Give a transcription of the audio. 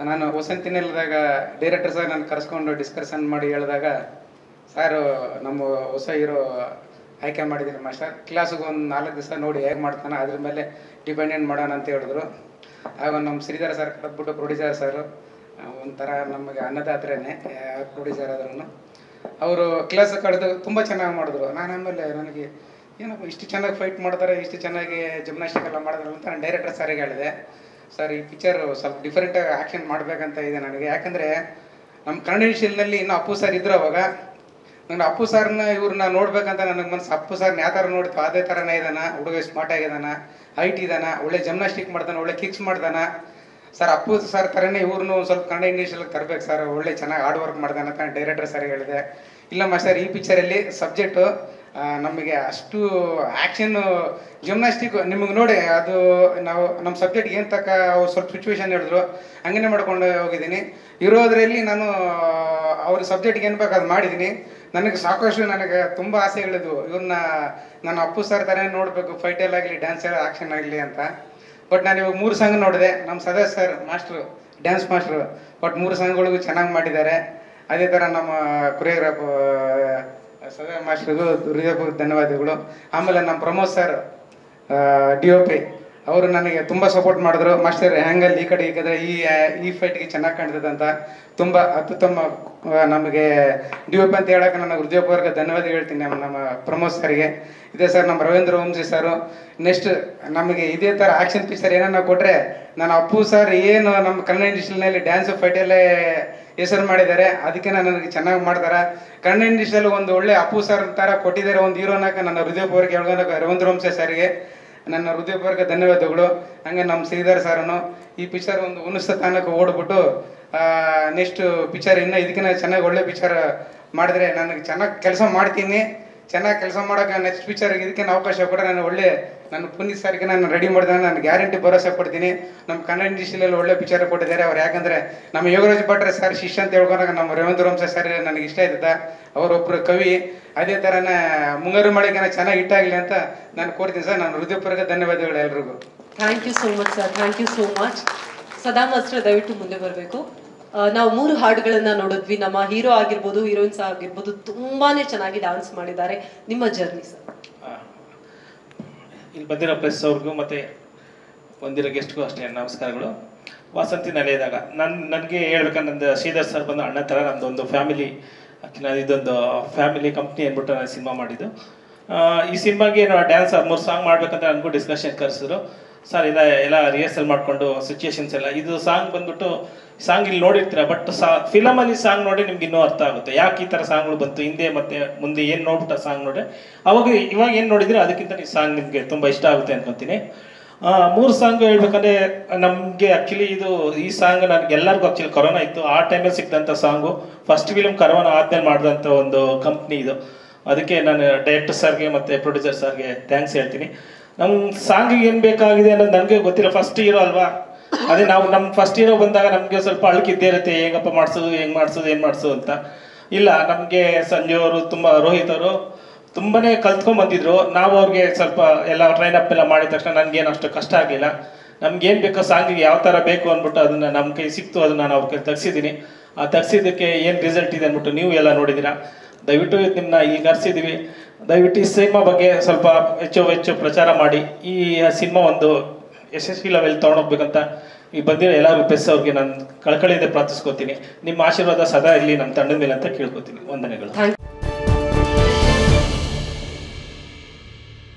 ನಾನು ವಸಂತಿನಲ್ಲಿದಾಗ director sir ನಾನು ಕರೆಸ್ಕೊಂಡು discussion ಮಾಡಿ ಹೇಳಿದಾಗ ಸರ್ ನಮ್ಮ ಹೊಸ ಹೀರೋ ಆಯ್ಕೆ ಮಾಡಿದ್ದೀನಿ ಮಾಸ್ಟರ್ ಕ್ಲಾಸಿಗೆ ಒಂದು ನಾಲ್ಕು ದಿವಸ ನೋಡಿ ಹೇಗೆ ಮಾಡ್ತಾನೆ ಅದ್ರ ಮೇಲೆ ಡಿಪೆಂಡೆಂಟ್ ಮಾಡೋಣ ಅಂತ ಹೇಳಿದ್ರು ಆಗ ನಮ್ಮ ಶ್ರೀಧರ ಸರ್ ಕರೆದ್ಬಿಟ್ಟು ಪ್ರೊಡ್ಯೂಸರ್ ಸರ್ ಒಂಥರ ನಮಗೆ ಅನ್ನದಾತ್ರೇನೆ ಪ್ರೊಡ್ಯೂಸರ್ ಆದ್ರೂ ಅವರು ಕ್ಲಾಸ್ ಕಳೆದು ತುಂಬ ಚೆನ್ನಾಗಿ ಮಾಡಿದ್ರು ನಾನು ಆಮೇಲೆ ನನಗೆ ಏನಪ್ಪ ಇಷ್ಟು ಚೆನ್ನಾಗಿ ಫೈಟ್ ಮಾಡ್ತಾರೆ ಇಷ್ಟು ಚೆನ್ನಾಗಿ ಜಿಮ್ನಾಸ್ಟಿಕ್ ಎಲ್ಲ ಮಾಡಿದ್ರು ಅಂತ ನಾನು ಡೈರೆಕ್ಟರ್ ಸರಿಗೆ ಹೇಳಿದೆ ಸರ್ ಈ ಪಿಕ್ಚರ್ ಸ್ವಲ್ಪ ಡಿಫ್ರೆಂಟಾಗಿ ಆ್ಯಕ್ಷನ್ ಮಾಡಬೇಕಂತ ಇದೆ ನನಗೆ ಯಾಕಂದರೆ ನಮ್ಮ ಕನ್ನಡ ವಿಷಯದಲ್ಲಿ ಇನ್ನು ಅಪ್ಪು ಸರ್ ಇದ್ರು ಅವಾಗ ನಂಗೆ ಅಪ್ಪು ಸರ್ನ ಇವ್ರನ್ನ ನೋಡ್ಬೇಕಂತ ನನಗೆ ಮನಸ್ಸು ಅಪ್ಪು ಸರ್ನ ಯಾವ ಥರ ನೋಡ್ತು ಅದೇ ಥರನೇ ಇದಾನ ಹುಡುಗ ಸ್ಮಾರ್ಟ್ ಆಗಿದಾನ ಹೈಟ್ ಇದಾನ ಒಳ್ಳೆ ಜಿಮ್ನಾಸ್ಟಿಕ್ ಮಾಡ್ತಾನೆ ಒಳ್ಳೆ ಕಿಕ್ಸ್ ಮಾಡ್ತಾನ ಸರ್ ಅಪ್ಪು ಸರ್ ಥರನೇ ಇವ್ರನ್ನೂ ಒಂದು ಸ್ವಲ್ಪ ಕನ್ನಡ ಇಂಡಸ್ಟ್ರಿಯಲ್ಲಿ ತರಬೇಕು ಸರ್ ಒಳ್ಳೆ ಚೆನ್ನಾಗಿ ಹಾರ್ಡ್ ವರ್ಕ್ ಮಾಡ್ತಾನೆ ಅಂತ ಡೈರೆಕ್ಟರ್ ಸರ್ ಹೇಳಿದೆ ಇಲ್ಲ ಮಾಸ್ಟರ್ ಈ ಪಿಕ್ಚರಲ್ಲಿ ಸಬ್ಜೆಕ್ಟು ನಮಗೆ ಅಷ್ಟು ಆ್ಯಕ್ಷನ್ ಜಿಮ್ನಾಸ್ಟಿಕ್ ನಿಮಗೆ ನೋಡಿ ಅದು ನಾವು ನಮ್ಮ ಸಬ್ಜೆಕ್ಟ್ ಏನು ತಕ್ಕ ಅವ್ರು ಸ್ವಲ್ಪ ಸಿಚುವೇಶನ್ ಹೇಳಿದ್ರು ಹಂಗೇ ಮಾಡ್ಕೊಂಡು ಹೋಗಿದ್ದೀನಿ ಇರೋದ್ರಲ್ಲಿ ನಾನು ಅವ್ರ ಸಬ್ಜೆಕ್ಟ್ಗೆ ಏನು ಬೇಕು ಅದು ಮಾಡಿದ್ದೀನಿ ನನಗೆ ಸಾಕಷ್ಟು ನನಗೆ ತುಂಬ ಆಸೆಗಳಿದ್ವು ಇವ್ರನ್ನ ನಾನು ಅಪ್ಪು ಸರ್ ಥರ ನೋಡಬೇಕು ಫೈಟಲ್ ಆಗಲಿ ಡ್ಯಾನ್ಸ್ ಆ್ಯಕ್ಷನ್ ಆಗಲಿ ಅಂತ ಬಟ್ ನಾನು ಇವಾಗ ಮೂರು ಸಾಂಗ್ ನೋಡಿದೆ ನಮ್ಮ Sada sir master dance master but ಮೂರು ಸಾಂಗ್ಗಳಿಗೂ ಚೆನ್ನಾಗಿ ಮಾಡಿದ್ದಾರೆ ಅದೇ ಥರ ನಮ್ಮ ಕೊರಿಯೋಗ್ರಾಫ್ ಸದಾ ಮಾಸ್ಟ್ರಿಗೂ ಹೃದಯಪೂರ್ವಕ ಧನ್ಯವಾದಗಳು ಆಮೇಲೆ ನಮ್ಮ Pramod sir D O P ಅವರು ನನಗೆ ತುಂಬ ಸಪೋರ್ಟ್ ಮಾಡಿದ್ರು ಮಾಸ್ಟರ್ ಹ್ಯಾಂಗಲ್ ಈ ಕಡೆ ಈ ಕಡೆ ಈ ಈ ಫೈಟ್ಗೆ ಚೆನ್ನಾಗಿ ಕಾಣ್ತದೆ ಅಂತ ತುಂಬ ಅತ್ಯುತ್ತಮ ಆ, ನಮಗೆ ಡಿ ಒ ಪಿ ಅಂತ ಹೇಳಕ್ಕೆ ನನಗೆ ಹೃದಯಪೂರ್ವಕ ಧನ್ಯವಾದ ಹೇಳ್ತೀನಿ ನಮ್ಮ ನಮ್ಮ ಪ್ರಮೋದ್ ಸರ್ಗೆ ಇದೇ ಸರ್ ನಮ್ಮ ರವೀಂದ್ರ ವಂಶಿ ಸರು ನೆಕ್ಸ್ಟ್ ನಮಗೆ ಇದೇ ಥರ ಆಕ್ಷನ್ ಪಿಕ್ಚರ್ ಏನನ್ನ ಕೊಟ್ಟರೆ ನಾನು ಅಪ್ಪು ಸರ್ ಏನು ನಮ್ಮ ಕನ್ನಡ ಇಂಡಸ್ಟ್ರಿನಲ್ಲಿ ಡ್ಯಾನ್ಸ್ ಫೈಟಲ್ಲೇ ಹೆಸರು ಮಾಡಿದ್ದಾರೆ ಅದಕ್ಕೆ ನನಗೆ ಚೆನ್ನಾಗಿ ಮಾಡ್ತಾರೆ ಕನ್ನಡ ಇಂಡಸ್ಟ್ರಿಯಲ್ಲಿ ಒಂದು ಒಳ್ಳೆ ಅಪ್ಪು ಸರ್ ಥರ ಕೊಟ್ಟಿದ್ದಾರೆ ಒಂದು ಹೀರೋನಾಕ ನನ್ನ ಹೃದಯಪೂರ್ವಕ ಹೇಳ್ಕೊಳಕ ರವೀಂದ್ರ ವಂಶ ಸರ್ಗೆ ನನ್ನ ಹೃದಯಪೂರ್ವಕ ಧನ್ಯವಾದಗಳು ಹಂಗೆ ನಮ್ಮ ಶ್ರೀಧರ್ ಸರ್ನು ಈ ಪಿಕ್ಚರ್ ಒಂದು ಉನ್ನತ ಸ್ಥಾನಕ್ಕೆ ಓಡ್ಬಿಟ್ಟು ನೆಕ್ಸ್ಟ್ ಪಿಕ್ಚರ್ ಇನ್ನೂ ಇದಕ್ಕಿಂತ ಚೆನ್ನಾಗಿ ಒಳ್ಳೆ ಪಿಕ್ಚರ್ ಮಾಡಿದ್ರೆ ನನಗೆ ಚೆನ್ನಾಗಿ ಕೆಲಸ ಮಾಡ್ತೀನಿ ಚೆನ್ನಾಗಿ ಕೆಲಸ ಮಾಡೋಕೆ ನೆಕ್ಸ್ಟ್ ಪಿಕ್ಚರ್ ಇದಕ್ಕೆ ಅವಕಾಶ ಕೊಟ್ಟರೆ ನಾನು ಒಳ್ಳೆ ನನ್ನ ಪುನೀತ್ ಸರ್ಗೆ ನಾನು ರೆಡಿ ಮಾಡಿದಾಗ ನಾನು ಗ್ಯಾರಂಟಿ ಭರೋಸೆ ಕೊಡ್ತೀನಿ ನಮ್ಮ ಕನ್ನಡ ಇಂಡಸ್ಟ್ರಿಯಲ್ಲಿ ಒಳ್ಳೆ ಪಿಕ್ಚರ್ ಕೊಟ್ಟಿದ್ದಾರೆ ಅವ್ರು ಯಾಕಂದ್ರೆ ನಮ್ಮ ಯೋಗರಾಜ್ ಭಟ್ರೆ ಸರ್ ಶಿಷ್ಯ ಅಂತ ಹೇಳ್ಕೊಂಡಾಗ ನಮ್ಮ ರವೀಂದ್ರ ವಂಶ ಸರ್ ನನಗೆ ಇಷ್ಟ ಇದ್ದ ಅವರೊಬ್ಬರು ಕವಿ ಅದೇ ಥರನೇ ಮುಂಗಾರು ಮಳೆಗೆ ಚೆನ್ನಾಗಿ ಇಟ್ಟಾಗಲಿ ಅಂತ ನಾನು ಕೋರ್ತೀನಿ ಸರ್ ನಾನು ಹೃದಯಪೂರ್ವಕ ಧನ್ಯವಾದಗಳು ಎಲ್ರಿಗೂ thank you so much sir thank you so much Sada master ದಯವಿಟ್ಟು ಮುಂದೆ ಬರಬೇಕು ನಾವು ಮೂರು ಹಾಡುಗಳನ್ನ ನೋಡಿದ್ವಿ ನಮ್ಮ ಹೀರೋ ಆಗಿರ್ಬೋದು ಹೀರೋಯಿನ್ಸ್ ಆಗಿರ್ಬೋದು ತುಂಬಾನೇ ಚೆನ್ನಾಗಿ ಡಾನ್ಸ್ ಮಾಡಿದ್ದಾರೆ ನಿಮ್ಮ ಜರ್ನಿ ಸರ್ ಇಲ್ಲಿ ಬಂದಿರೋ ಪ್ರೆಸ್ ಅವ್ರಿಗೂ ಮತ್ತೆ ಬಂದಿರೋ ಗೆಸ್ಟ್ಗೂ ಅಷ್ಟೇ ನಮಸ್ಕಾರಗಳು ವಾಸಂತಿ ನೆಲೆಯದಾಗ ನನ್ ನನಗೆ ಹೇಳ್ಬೇಕಂದ್ರೆ ನಂದು ಶ್ರೀಧರ್ ಸರ್ ಬಂದು ಅಣ್ಣ ಥರ ನಮ್ದು ಒಂದು ಫ್ಯಾಮಿಲಿ ನಾನು ಇದೊಂದು ಫ್ಯಾಮಿಲಿ ಕಂಪ್ನಿ ಅಂದ್ಬಿಟ್ಟು ನಾನು ಸಿನಿಮಾ ಮಾಡಿದ್ದು ಆ, ಈ ಸಿನಿಮಾಗೆ ನಾವು ಡ್ಯಾನ್ಸ್ ಮೂರು ಸಾಂಗ್ ಮಾಡ್ಬೇಕಂತ ನನಗೂ ಡಿಸ್ಕಷನ್ ಕರೆಸಿದ್ರು ಸರ್ ಇಲ್ಲ ಎಲ್ಲ ರಿಹರ್ಸಲ್ ಮಾಡಿಕೊಂಡು ಸಿಚುಯೇಷನ್ಸ್ ಎಲ್ಲ ಇದು ಸಾಂಗ್ ಬಂದ್ಬಿಟ್ಟು ಸಾಂಗ್ ಇಲ್ಲಿ ನೋಡಿರ್ತೀರ ಬಟ್ ಸಾ ಫಿಲಮಲ್ಲಿ ಸಾಂಗ್ ನೋಡಿ ನಿಮ್ಗೆ ಇನ್ನೂ ಅರ್ಥ ಆಗುತ್ತೆ ಯಾಕೆ ಈ ಥರ ಸಾಂಗ್ಗಳು ಬಂತು ಹಿಂದೆ ಮತ್ತೆ ಮುಂದೆ ಏನು ನೋಡ್ಬಿಟ್ಟು ಸಾಂಗ್ ನೋಡಿ ಅವಾಗ ಇವಾಗ ಏನು ನೋಡಿದ್ರೆ ಅದಕ್ಕಿಂತ ಈ ಸಾಂಗ್ ನಿಮಗೆ ತುಂಬ ಇಷ್ಟ ಆಗುತ್ತೆ ಅನ್ಕೊಂತೀನಿ ಆ, ಮೂರು ಸಾಂಗ್ ಹೇಳ್ಬೇಕಂದ್ರೆ ನಮಗೆ ಆಕ್ಚುಲಿ ಇದು ಈ ಸಾಂಗ್ ನನಗೆ ಎಲ್ಲರಿಗೂ ಆಕ್ಚುಲಿ ಕೊರೋನಾ ಇತ್ತು ಆ ಟೈಮಲ್ಲಿ ಸಿಕ್ಕಿದಂಥ ಸಾಂಗು ಫಸ್ಟ್ ಫಿಲ್ಮ್ ಕರೋನಾ ಆದ್ಮೇಲೆ ಮಾಡಿದಂಥ ಒಂದು ಕಂಪ್ನಿ ಇದು ಅದಕ್ಕೆ ನಾನು ಡೈರೆಕ್ಟರ್ ಸರ್ಗೆ ಮತ್ತೆ ಪ್ರೊಡ್ಯೂಸರ್ ಸರ್ಗೆ ಥ್ಯಾಂಕ್ಸ್ ಹೇಳ್ತೀನಿ ನಮ್ಮ ಸಾಂಗಿಗೆ ಏನು ಬೇಕಾಗಿದೆ ಅನ್ನೋದು ನನಗೆ ಗೊತ್ತಿಲ್ಲ ಫಸ್ಟ್ ಹೀರೋ ಅಲ್ವಾ ಅದೇ ನಾವು ನಮ್ಮ ಫಸ್ಟ್ ಹೀರೋ ಬಂದಾಗ ನಮಗೆ ಸ್ವಲ್ಪ ಅಳುಕಿದ್ದೇ ಇರುತ್ತೆ ಹೇಗಪ್ಪ ಮಾಡಿಸೋದು ಹೆಂಗ್ ಮಾಡಿಸೋದು ಏನು ಮಾಡಿಸೋದು ಅಂತ ಇಲ್ಲ ನಮಗೆ ಸಂಜು ಅವರು ತುಂಬ ರೋಹಿತ್ ಅವರು ತುಂಬಾನೇ ಕಲ್ತ್ಕೊಂಡ್ ಬಂದಿದ್ರು ನಾವು ಅವ್ರಿಗೆ ಸ್ವಲ್ಪ ಎಲ್ಲ ಟ್ರೈನ್ ಅಪ್ ಎಲ್ಲ ಮಾಡಿದ ತಕ್ಷಣ ನನ್ಗೇನು ಅಷ್ಟು ಕಷ್ಟ ಆಗಲಿಲ್ಲ ನಮ್ಗೆ ಏನ್ ಬೇಕೋ ಸಾಂಗಿಗೆ ಯಾವ ತರ ಬೇಕು ಅಂದ್ಬಿಟ್ಟು ಅದನ್ನ ನಮ್ಮ ಕೈ ಸಿಕ್ತು ಅದನ್ನ ನಾನು ಅವ್ರ ಕೈ ತಗ್ಸಿದ್ದೀನಿ ಆ ತಗ್ಸಿದ್ದಕ್ಕೆ ಏನ್ ರಿಸಲ್ಟ್ ಇದೆ ಅಂದ್ಬಿಟ್ಟು ನೀವು ಎಲ್ಲ ನೋಡಿದ್ದೀರಾ ದಯವಿಟ್ಟು ನಿಮ್ಮನ್ನ ಈಗ ಕರ್ಸಿದೀವಿ ದಯವಿಟ್ಟು ಈ ಸಿನಿಮಾ ಬಗ್ಗೆ ಸ್ವಲ್ಪ ಹೆಚ್ಚು ಹೆಚ್ಚು ಪ್ರಚಾರ ಮಾಡಿ ಈ ಸಿನಿಮಾ ಒಂದು ಯಶಸ್ವಿ ಲೆವೆಲ್ ತಗೊಂಡೋಗ್ಬೇಕಂತ ಈ ಬಂದಿರೋ ಎಲ್ಲರಿಗೂ ಪ್ರೆಸ್ ಅವ್ರಿಗೆ ನಾನು ಕಳಕಳಿಯಿಂದ ಪ್ರಾರ್ಥಿಸ್ಕೊತೀನಿ ನಿಮ್ಮ ಆಶೀರ್ವಾದ ಸದಾ ಇಲ್ಲಿ ನಮ್ಮ ತಂಡದ ಮೇಲೆ ಅಂತ ಕೇಳ್ಕೊತೀನಿ ವಂದನೆಗಳು ಥ್ಯಾಂಕ್